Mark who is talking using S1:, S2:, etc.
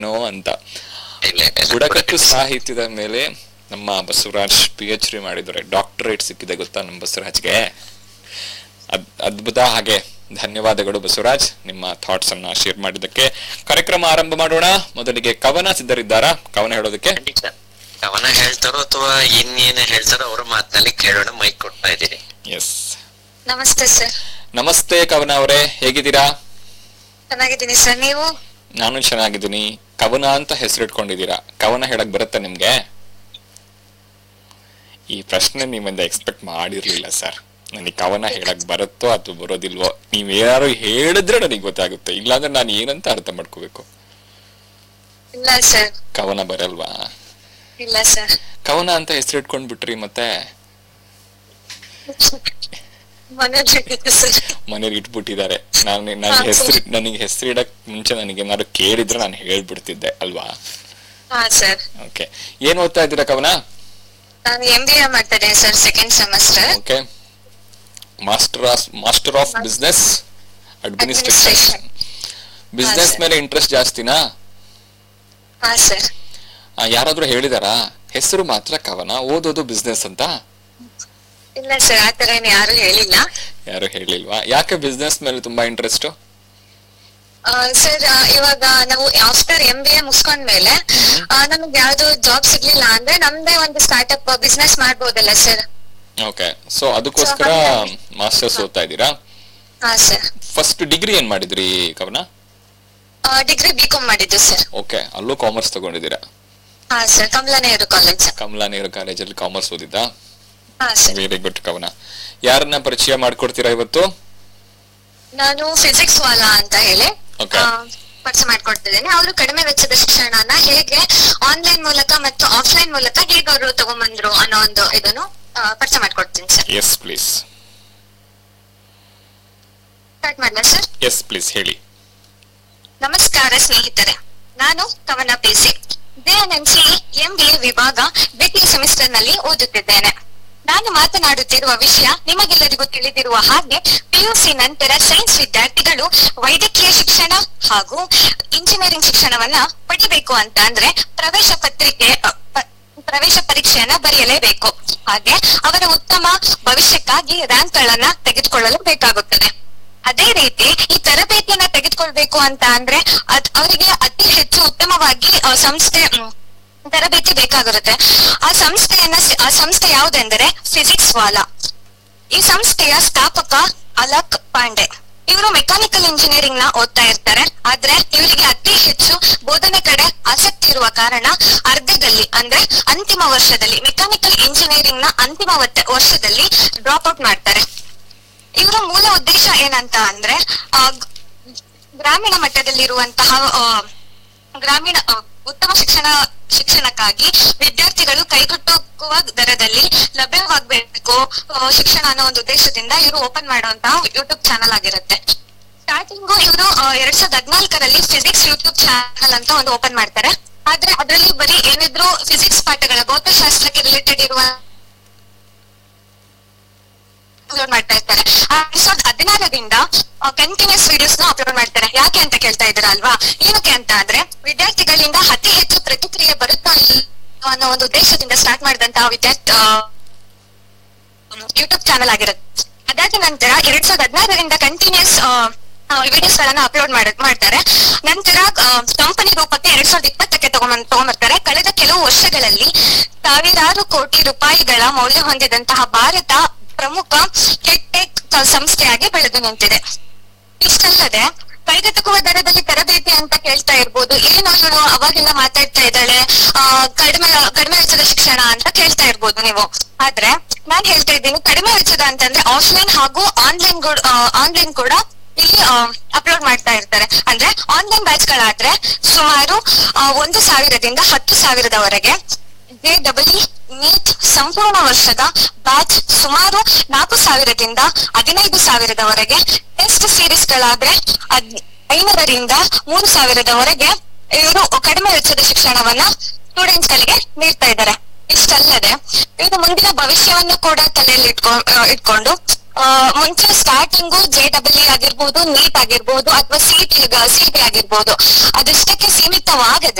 S1: No ಅಂತ
S2: ಇಲ್ಲ ಇಲ್ಲ.
S1: ಬುಡಕಟ್ಟು ಸಾಹಿತ್ಯದ ಮೇಲೆ ನಮ್ಮ ಬಸವರಾಜ್ ಪಿ ಎಚ್ ಡಿ ಮಾಡಿದ್ದಾರೆ ಡಾಕ್ಟರೇಟ್ ಸಿಕ್ಕಿದೆ ಗೊತ್ತಾ ನಮ್ಮ ಬಸವರಾಜ್ಗೆ ಅದ್ ಅದ್ಭುತ ಹಾಗೆ ಧನ್ಯವಾದಗಳು ಬಸವರಾಜ್ ನಿಮ್ಮ ಥಾಟ್ಸ್ ಅನ್ನ ಶೇರ್ ಮಾಡಿದ್ದಕ್ಕೆ ಕಾರ್ಯಕ್ರಮ ಆರಂಭ ಮಾಡೋಣ ಮೊದಲಿಗೆ ಕವನ ಸಿದ್ಧರಿದ್ದಾರಾ ಕವನ ಹೇಳೋದಕ್ಕೆ
S2: ಖಂಡಿತ ಅವನ ಹೇಳ್ತಾರೋ ಅಥವಾ ಇನ್ನೇನ್ ಹೇಳ್ತಾರೋ ಅವ್ರ ಮಾತಿನಲ್ಲಿ ಕೇಳೋಣ ಮೈಕ್ ಕೊಡ್ತಾ ಇದ್ದೀನಿ
S1: ಎಸ್
S3: ನಮಸ್ತೆ ಸರ್
S1: ನಮಸ್ತೆ ಕವನ ಅವರೇ ಹೇಗಿದ್ದೀರಾ
S3: ಚೆನ್ನಾಗಿದ್ದೀನಿ ಸರ್ ನೀವು
S1: ನಾನು ಚೆನ್ನಾಗಿದ್ದೀನಿ ಕವನ ಅಂತ ಹೆಸರಿಟ್ಕೊಂಡಿದ್ದೀರಾ ಕವನ ಹೇಳಕ್ ಬರುತ್ತಾ ನಿಮ್ಗೆ ಈ ಪ್ರಶ್ನೆ ನಿಮ್ಮಿಂದ ಎಕ್ಸ್ಪೆಕ್ಟ್ ಮಾಡಿರ್ಲಿಲ್ಲ ಸರ್ ನನಗೆ ಕವನ ಹೇಳಕ್ ಬರುತ್ತೋ ಅಥವಾ ಬರೋದಿಲ್ವೋ ನೀವ್ ಯಾರು ಹೇಳಿದ್ರೆ ನನಗೆ ಗೊತ್ತಾಗುತ್ತೆ ಇಲ್ಲಾಂದ್ರೆ ನಾನು ಏನಂತ ಅರ್ಥ ಮಾಡ್ಕೋಬೇಕು
S3: ಇಲ್ಲ ಸರ್
S1: ಕವನ ಬರಲ್ವಾ
S3: ಇಲ್ಲ ಸರ್
S1: ಕವನ ಅಂತ ಹೆಸರಿಟ್ಕೊಂಡ್ ಬಿಟ್ರಿ ಮತ್ತೆ
S3: ಮನೇಲಿ ಸರ್
S1: ಮನೇಲಿ ಇಟ್ಬಿಟ್ಟಿದ್ದಾರೆ ನಾನು ನನಗೆ ಹೆಸರು ನನಗೆ ಹೆಸರಿಡಕ್ ಮುಂಚೆ ನನಗೆ ಏನಾದ್ರು ಕೇಳಿದ್ರೆ ನಾನು ಹೇಳ್ಬಿಡ್ತಿದ್ದೆ ಅಲ್ವಾ
S3: ಹಾ ಸರ್
S1: ಓಕೆ ಏನ್ ಓದ್ತಾ ಇದ್ದೀರಾ ಕವನ
S3: ನಾನು ಎಂ ಬಿ ಎ ಮಾಡ್ತಾ ಇದ್ದೀನಿ sir second semester
S1: okay master of master of business administration business
S3: sir.
S1: ಮೇಲೆ ಇಂಟ್ರೆಸ್ಟ್ ಜಾಸ್ತಿನಾ
S3: ಹಾ ಸರ್
S1: ಆ, ಯಾರಾದ್ರೂ ಹೇಳಿದಾರಾ ಹೆಸರು ಮಾತ್ರ ಕವನ ಓದೋದು ಬಿಸ್ನೆಸ್ ಅಂತ
S3: ಇಲ್ಲ ಸರ್ ಆತರ ಏನ್ ಯಾರು ಹೇಳಿಲ್ಲ
S1: ಯಾರು ಹೇಳಿಲ್ವಾ ಯಾಕೆ ಬಿಸ್ನೆಸ್ ಮೇಲೆ ತುಂಬಾ ಇಂಟ್ರೆಸ್ಟ್
S3: ಸರ್ ಇವಾಗ ನಾವು ಆಫ್ಟರ್ ಎಂ ಬಿ ಎ ಮುಗಿಸ್ಕೊಂಡ್ಮೇಲೆ ನಮ್ಗೆ ಯಾವ್ದು ಜಾಬ್ ಸಿಗ್ಲಿಲ್ಲ ಅಂದ್ರೆ ನಮ್ದೇ ಒಂದು ಸ್ಟಾರ್ಟ್ಅಪ್ ಬಿಸ್ನೆಸ್ ಮಾಡ್ಬೋದಲ್ಲ ಸರ್
S1: ಓಕೆ ಸೊ ಅದಕ್ಕೋಸ್ಕರ
S3: ಹಾಗಾಗಿ-
S1: ಮಾಸ್ಟರ್ಸ್ ಓದ್ತಾ ಇದ್ದೀರಾ
S3: ಹಾ ಸರ್
S1: ಫಸ್ಟ್ ಡಿಗ್ರಿ ಏನ್ ಮಾಡಿದ್ರಿ ಕವನ
S3: ಡಿಗ್ರಿ ಬಿ ಕಾಮ್ ಮಾಡಿದ್ದು ಸರ್
S1: ಓಕೆ ಅಲ್ಲೂ ಕಾಮರ್ಸ್ ತಗೊಂಡಿದ್ದೀರಾ
S3: ಹಾ ಸರ್ ಕಮಲಾ ನೆಹರು ಕಾಲೇಜ್
S1: ಕಮಲಾ ನೆಹರು ಕಾಲೇಜಲ್ಲಿ ಕಾಮರ್ಸ್ ಓದಿದ್ದಾ
S3: ಹಾ ಸರ್
S1: ವೆರಿ ಗುಡ್ ಕವನ ಯಾರನ್ನ ಪರಿಚಯ ಮಾಡ್ಕೊಡ್ತೀರಾ ಇವತ್ತು
S3: ನಾನು ಫಿಸಿಕ್ಸ್ ವಾಲಾ ಅಂತ ಹೇಳಿ
S1: Okay.
S3: ಆ, ಪರಿಚಯ ಮಾಡ್ಕೊಡ್ತಿದ್ದೇನೆ ಅವರು ಕಡಿಮೆ ವೆಚ್ಚದ ಶಿಕ್ಷಣನ ಹೇಗೆ ಆನ್ಲೈನ್ ಮೂಲಕ ಮತ್ತು ಆಫ್ಲೈನ್ ಮೂಲಕ ಹೇಗೆ ಅವರು ತಗೊಂಬಂದ್ರು ಅನ್ನೋ ಒಂದು ಇದನ್ನು ಆ, ಪರಿಚಯ ಮಾಡ್ಕೊಡ್ತೀನಿ ಸರ್
S1: ಎಸ್ ಪ್ಲೀಸ್
S3: ಸ್ಟಾರ್ಟ್ ಮಾಡ್ಲಾ ಸರ್
S1: ಎಸ್ ಪ್ಲೀಸ್ ಹೇಳಿ
S3: ನಮಸ್ಕಾರ ಸ್ನೇಹಿತರೆ ನಾನು ಕವನ ಪಿಸಿ ಜೆಎನ್ಎಂಸಿ ಎಂಬಿಎ ವಿಭಾಗ ದ್ವಿತೀಯ ಸೆಮಿಸ್ಟರ್ ನಲ್ಲಿ ಓದುತ್ತಿದ್ದೇನೆ ನಾನು ಮಾತನಾಡುತ್ತಿರುವ ವಿಷಯ ನಿಮಗೆಲ್ಲರಿಗೂ ತಿಳಿದಿರುವ ಹಾಗೆ ಪಿಯುಸಿ ನಂತರ ಸೈನ್ಸ್ ವಿದ್ಯಾರ್ಥಿಗಳು ವೈದ್ಯಕೀಯ ಶಿಕ್ಷಣ ಹಾಗೂ ಇಂಜಿನಿಯರಿಂಗ್ ಶಿಕ್ಷಣವನ್ನ ಪಡಿಬೇಕು ಅಂತ ಅಂದ್ರೆ ಪ್ರವೇಶ ಪತ್ರಿಕೆ ಅ, ಪ- ಪ್ರವೇಶ ಪರೀಕ್ಷೆಯನ್ನ ಬರೆಯಲೇಬೇಕು ಹಾಗೆ ಅವರ ಉತ್ತಮ ಭವಿಷ್ಯಕ್ಕಾಗಿ ರ್ಯಾಂಕ್ ಗಳನ್ನ ತೆಗೆದುಕೊಳ್ಳಲು ಬೇಕಾಗುತ್ತದೆ ಅದೇ ರೀತಿ ಈ ತರಬೇತಿಯನ್ನ ತೆಗೆದುಕೊಳ್ಬೇಕು ಅಂತ ಅಂದ್ರೆ ಅದ್ ಅವರಿಗೆ ಅತಿ ಹೆಚ್ಚು ಉತ್ತಮವಾಗಿ ಆ, ಸಂಸ್ಥೆ ಮ್, ತರಬೇತಿ ಬೇಕಾಗಿರುತ್ತೆ ಆ ಸಂಸ್ಥೆಯನ್ನ ಸ- ಆ ಸಂಸ್ಥೆ ಯಾವುದೆಂದರೆ ಫಿಸಿಕ್ಸ್ ವಾಲಾ ಈ ಸಂಸ್ಥೆಯ ಸ್ಥಾಪಕ ಅಲಕ್ ಪಾಂಡೆ ಇವರು ಮೆಕ್ಯಾನಿಕಲ್ ಇಂಜಿನಿಯರಿಂಗ್ ನ ಓದ್ತಾ ಇರ್ತಾರೆ ಆದ್ರೆ ಇವರಿಗೆ ಅತಿ ಹೆಚ್ಚು ಬೋಧನೆ ಕಡೆ ಆಸಕ್ತಿ ಇರುವ ಕಾರಣ ಅರ್ಧದಲ್ಲಿ ಅಂದ್ರೆ ಅಂತಿಮ ವರ್ಷದಲ್ಲಿ ಮೆಕ್ಯಾನಿಕಲ್ ಇಂಜಿನಿಯರಿಂಗ್ ನ ಅಂತಿಮ ವತ್ತ- ವರ್ಷದಲ್ಲಿ ಡ್ರಾಪ್ ಔಟ್ ಮಾಡ್ತಾರೆ ಇವರ ಮೂಲ ಉದ್ದೇಶ ಏನಂತ ಅಂದ್ರೆ ಆ, ಗ್- ಗ್ರಾಮೀಣ ಮಟ್ಟದಲ್ಲಿರುವಂತಹ ಆ, ಗ್ರಾಮೀಣ ಆ, ಉತ್ತಮ ಶಿಕ್ಷಣ ಶಿಕ್ಷಣಕ್ಕಾಗಿ ವಿದ್ಯಾರ್ಥಿಗಳು ಕೈಗೆಟುಕುವ ದರದಲ್ಲಿ ಲಭ್ಯವಾಗಬೇಕು ಶಿಕ್ಷಣ ಅನ್ನೋ ಒಂದು ಉದ್ದೇಶದಿಂದ ಇವರು ಓಪನ್ ಮಾಡುವಂತಹ ಯೂಟ್ಯೂಬ್ ಚಾನಲ್ ಆಗಿರುತ್ತೆ ಸ್ಟಾರ್ಟಿಂಗು ಇವರು ಎರಡ್ ಸಾವಿರದ ಹದಿನಾಲ್ಕರಲ್ಲಿ ಫಿಸಿಕ್ಸ್ ಯೂಟ್ಯೂಬ್ ಚಾನಲ್ ಅಂತ ಒಂದು ಓಪನ್ ಮಾಡ್ತಾರೆ ಆದ್ರೆ ಅದರಲ್ಲಿ ಬರೀ ಏನಿದ್ರು ಫಿಸಿಕ್ಸ್ ಪಾಠಗಳ ಭೌತಶಾಸ್ತ್ರಕ್ಕೆ ರಿಲೇಟೆಡ್ ಇರುವ ಅಪ್ಲೋಡ್ ಮಾಡ್ತಾ ಇರ್ತಾರೆ ಎರಡ್ ಸಾವಿರದ ಹದಿನಾರರಿಂದ ಕಂಟಿನ್ಯೂಸ್ ವಿಡಿಯೋಸ್ ನ ಅಪ್ಲೋಡ್ ಮಾಡ್ತಾರೆ ಯಾಕೆ ಅಂತ ಕೇಳ್ತಾ ಇದ್ದೀರಾ ಅಲ್ವಾ ಏನಕ್ಕೆ ಅಂತ ಅಂದ್ರೆ ವಿದ್ಯಾರ್ಥಿಗಳಿಂದ ಅತಿ ಹೆಚ್ಚು ಪ್ರತಿಕ್ರಿಯೆ ಬರುತ್ತಾ ಇಲ್ಲ ಅನ್ನೋ ಒಂದು ಉದ್ದೇಶದಿಂದ ಸ್ಟಾರ್ಟ್ ಮಾಡಿದಂತಹ ವಿದ್ಯಾರ್ಥಿ ಯೂಟ್ಯೂಬ್ ಚಾನಲ್ ಆಗಿರುತ್ತೆ ಅದಾದ ನಂತರ ಎರಡ್ ಸಾವಿರದ ಹದಿನಾರರಿಂದ ಕಂಟಿನ್ಯೂಸ್ ವಿಡಿಯೋಸ್ ಗಳನ್ನ ಅಪ್ಲೋಡ್ ಮಾಡ ಮಾಡ್ತಾರೆ ನಂತರ ಕಂಪನಿ ರೂಪಕ್ಕೆ ಎರಡ್ ಸಾವಿರದ ಇಪ್ಪತ್ತಕ್ಕೆ ತಗೊಂಡ್ ತಗೊಂಡ್ಬರ್ತಾರೆ ಕಳೆದ ಕೆಲವು ವರ್ಷಗಳಲ್ಲಿ ಸಾವಿರಾರು ಕೋಟಿ ರೂಪಾಯಿಗಳ ಮೌಲ್ಯ ಹೊಂದಿದಂತಹ ಭಾರತ ಪ್ರಮುಖ ಟೆಕ್ ಸಂಸ್ಥೆಯಾಗಿ ಬೆಳೆದು ನಿಂತಿದೆ ಇಷ್ಟಲ್ಲದೆ ಕೈಗೆಟುಕುವ ದರದಲ್ಲಿ ತರಬೇತಿ ಅಂತ ಕೇಳ್ತಾ ಇರ್ಬೋದು ಏನು ಇವಳು ಅವಾಗಿಂದ ಮಾತಾಡ್ತಾ ಇದ್ದಾಳೆ ಆ ಕಡಿಮೆ ಕಡಿಮೆ ವೆಚ್ಚದ ಶಿಕ್ಷಣ ಅಂತ ಕೇಳ್ತಾ ಇರ್ಬೋದು ನೀವು ಆದ್ರೆ ನಾನ್ ಹೇಳ್ತಾ ಇದ್ದೀನಿ ಕಡಿಮೆ ವೆಚ್ಚದ ಅಂತಂದ್ರೆ ಆಫ್ಲೈನ್ ಹಾಗೂ ಆನ್ಲೈನ್ ಆನ್ಲೈನ್ ಕೂಡ ಇಲ್ಲಿ ಅಪ್ಲೋಡ್ ಮಾಡ್ತಾ ಇರ್ತಾರೆ ಅಂದ್ರೆ ಆನ್ಲೈನ್ ಬ್ಯಾಚ್ ಗಳಾದ್ರೆ ಸುಮಾರು ಆ, ಒಂದು ಸಾವಿರದಿಂದ ಹತ್ತು ಸಾವಿರದವರೆಗೆ ಜೆ ಡಬಲ್ ನೀಟ್ ಸಂಪೂರ್ಣ ವರ್ಷದ ಬ್ಯಾಚ್ ಸುಮಾರು ನಾಲ್ಕು ಸಾವಿರದಿಂದ ಹದಿನೈದು ಸಾವಿರದವರೆಗೆ ಟೆಸ್ಟ್ ಸೀರೀಸ್ ಗಳಾದ್ರೆ ಹದ್- ಐನೂರರಿಂದ ಮೂರು ಸಾವಿರದವರೆಗೆ ಇವರು ಕಡಿಮೆ ವೆಚ್ಚದ ಶಿಕ್ಷಣವನ್ನ ಸ್ಟೂಡೆಂಟ್ಸ್ ಗಳಿಗೆ ನೀಡ್ತಾ ಇದ್ದಾರೆ ಇಷ್ಟಲ್ಲದೆ ಇವರು ಮುಂದಿನ ಭವಿಷ್ಯವನ್ನು ಕೂಡ ತಲೆಯಲ್ಲಿ ಇಟ್ಕೊ ಆ, ಇಟ್ಕೊಂಡು ಆ, ಮುಂಚೆ ಸ್ಟಾರ್ಟಿಂಗು ಜೆ ಡಬಲ್ ಇ ಆಗಿರ್ಬೋದು ನೀಟ್ ಆಗಿರ್ಬೋದು ಅಥವಾ ಸಿಟಿ ಸಿಟಿ ಆಗಿರ್ಬೋದು ಅದಷ್ಟಕ್ಕೆ ಸೀಮಿತವಾಗದೆ